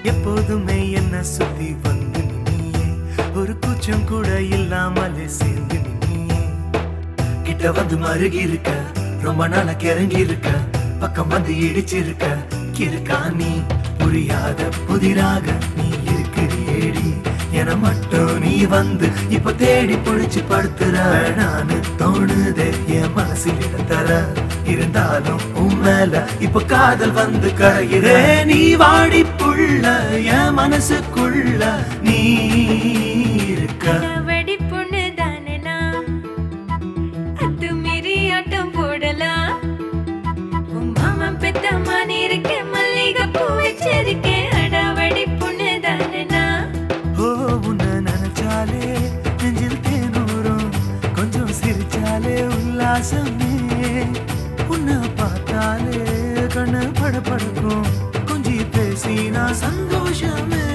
எப்போதுமே என்ன சுத்தி வந்து நின்னியே ஒரு கூச்சம் கூட இல்லாமலே சேர்ந்து நின்னியே கிட்ட வந்து மருகி இருக்க ரொம்ப நாளா கிறங்கி இருக்க பக்கம் வந்து இடிச்சிருக்க கிறுக்கா நீ புரியாத புதிராக நீ இருக்கிறியேடி என மட்டும் நீ வந்து இப்ப தேடி புடிச்சு படுத்துற நானு தோணுதே என் மனசில் இடம் தர இருந்தாலும் உன் மேல இப்ப காதல் வந்து கரையிறே நீ வாடி புள்ள என் மனசுக்குள்ள நீ இருக்க வெடி பொண்ணு தானே நான் அத்துமீறி ஆட்டம் போடலாம் உன் மாமா பெத்த மானி இருக்கேன் மல்லிகை பூ வச்சிருக்கேன் அடாவடி பொண்ணு தானே நான் ஓ உன்னை நினைச்சாலே நெஞ்சில் தேனூரும் கொஞ்சம் சிரிச்சாலே உல்லாசமே உன்னை பார்த்தாலே கண்ணு படபடக்கும் கொஞ்சி பேசினா சந்தோஷமே